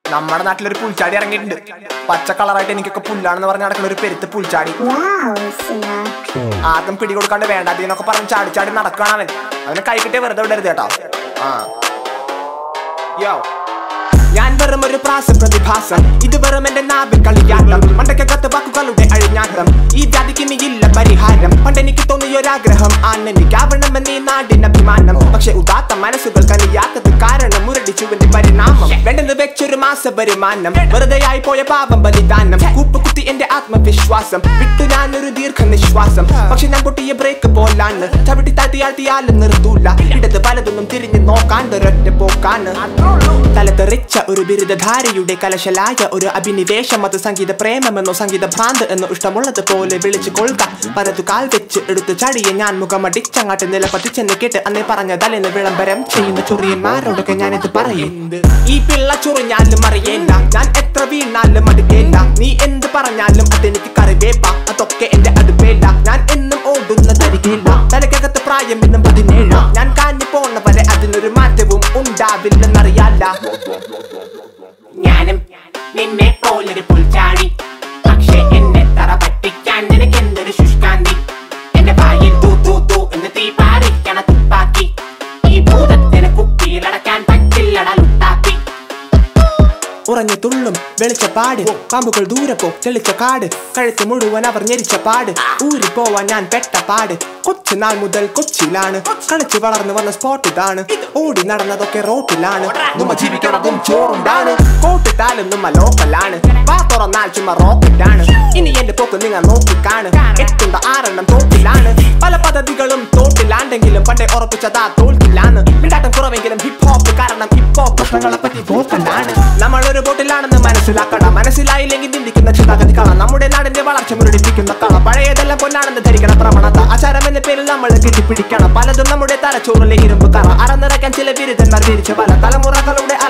നമ്മുടെ നാട്ടിലൊരു പുൽച്ചാടി ഇറങ്ങിയിട്ടുണ്ട് പച്ച കളറായിട്ട് എനിക്കൊക്കെ പുല്ലാണെന്ന് പറഞ്ഞ് നടക്കുന്ന ഒരു പെരുത്ത് പുൽച്ചാടി Wow, Sina. ആദ്യം പിടി കൊടുക്കാണ്ട് വേണ്ടാതീന്നൊക്കെ പറഞ്ഞ് ചാടി ചാടി നടക്കണം അവൻ അവനെ കൈ കിട്ടിയ വെറുതെ വിടരുത് കേട്ടോ ആ യോ ഞാൻ വെറും ഒരു പ്രാസ പ്രതിഭാസം ഇത് വെറും എന്റെ നാവിൽ കളിയാട്ടം മണ്ടക്കകത്ത് വാക്കുകളുടെ അഴിഞ്ഞാട്ടം ഈ വ്യാധിക്ക് ഇനി ഇല്ല പരിഹാരം പണ്ട് എനിക്ക് തോന്നിയ ഒരാഗ്രഹം ആണ് എനിക്കാവണമെന്ന് ഈ നാടിന് അഭിമാനം പക്ഷെ ഉദാത്ത മനസ്സുകൾ കനിയാത്തത് കാരണം മുരടിച്ചുവിന്റെ പരിണാമം വേണ്ടെന്ന് വെച്ചൊരു മാസ വരുമാനം വെറുതെയായി പോയ പാപം ബലിദാനം കൂപ്പ് കുത്തി എന്റെ ആത്മവിശ്വാസം വിട്ടു ഞാനൊരു ദീർഘനിശ്വാസം പക്ഷെ ഞാൻ പൊട്ടിയ ബ്രേക്ക് പോലാണ് ചവിട്ടി താഴ്ത്തിയാഴ്ത്തിയാലും നിർത്തൂല ഇടത് പലതൊന്നും തിരിഞ്ഞു നോക്കാണ്ട് ഒരൊറ്റ പോക്കാണ് തലതെറിച്ച ഒരു ബിരുദധാരിയുടെ കലശലായ ഒരു അഭിനിവേശം അത് സംഗീത പ്രേമമെന്നോ സംഗീത ഭ്രാന്ത് എന്നോ ഇഷ്ടമുള്ളത് പോലെ വിളിച്ചു കൊള്ളുക പരതു കാൽ വെച്ച് എടുത്തു ചടിയെ ഞാൻ മുഖമടിച്ചങ്ങാട്ട് നിലപതിച്ചെന്ന് കേട്ട് അന്നേ പറഞ്ഞ തലേന്ന് വിളംബരം ചെയ്യുന്ന ചൊറിയന്മാരോടൊക്കെ ഞാനിത് പറയുന്നത് ഈ പിള്ള ചൊറിഞ്ഞാലും അറിയേണ്ട ഞാൻ എത്ര വീണാലും അടുക്കേണ്ട നീ എന്ത് പറഞ്ഞാലും അതെനിക്ക് കറിവേപ്പ അതൊക്കെ എന്റെ അടുപ്പേണ്ട ഞാൻ എന്നും ഓടുന്ന തരികയില്ല തലക്കകത്ത് പ്രായം എന്നും പതിനേഴ് ഞാൻ കാഞ്ഞു പോണ വരെ അതിനൊരു മാറ്റവും ഉണ്ടാവില്ലെന്നറിയാല്ല ഞാനും നിന്നെ പോലൊരു പുൽച്ചാടി പക്ഷെ എന്നെ തറ പറ്റിക്കാൻ നിനക്ക് എന്തൊരു ശുഷ്കാന്തി എന്റെ വായിൽ തൂ തൂ തൂ എന്ന് തീ പാറിക്കണ തുപ്പാക്കി ഈ ഭൂതത്തിന് കുപ്പിയിലടക്കാൻ പറ്റില്ലട ലുട്ടാപ്പി ഉറഞ്ഞു തുള്ളും വെളിച്ചപ്പാട് പാമ്പുകൾ ദൂരെ പോ തെളിച്ച കാട് കഴുത്ത് മുഴുവൻ അവർ ഞെരിച്ച പാട് ഊരി പോവാൻ ഞാൻ പെട്ട പാട് കൊച്ചുനാൾ മുതൽ കൊച്ചിയിലാണ് കളിച്ച് വളർന്നു വന്ന സ്പോട്ട് ഇതാണ് ഓടി നടന്നതൊക്കെ റോട്ടിലാണ് നമ്മ ജീവിക്കണതും ചോറുണ്ടാണ് കോട്ടിട്ടാലും നമ്മ ലോക്കലാണ് വാ തുറന്നാൽ ചുമ്മാ റോക്കറ്റാണ് ഇനി എന്റെ പോക്ക് നിങ്ങൾ നോക്കിക്കാണ് എത്തുണ്ട ആറെണ്ണം തോട്ടിലാണ് പല പദ്ധതികളും തോട്ടിലാണ്ടെങ്കിലും പണ്ടേ ഉറപ്പിച്ചതാ തോൽക്കിലാണ് മിണ്ടാട്ടം കുറവെങ്കിലും ഹിപ്പ് ഹോപ്പ് കാരണം ഹിപ്പ് ഹോപ്പ് പ്രശ്നങ്ങളെ പറ്റി വോക്കലാണ് നമ്മൾ ഒരു ബോട്ടിലാണെന്ന് മനസ്സിലാക്കണം മനസ്സിലായില്ലെങ്കിൽ ചിന്തിക്കുന്ന ചിന്താഗതി കാണാം നമ്മുടെ നാടിന്റെ വളർച്ച മുരടിപ്പിക്കുന്ന കള പഴയതെല്ലാം പൊന്നാണെന്ന് ധരിക്കണം പ്രവണത ആചാരം എന്ന പേരിൽ നമ്മൾ കെട്ടിപ്പിടിക്കണം പലതും നമ്മുടെ തലച്ചോറിലെ ഇരുമ്പ് കറ അറന്നിറക്കാൻ ചില ബിരുദന്മാർ വിരിച്ച പല തലമുറകളുടെ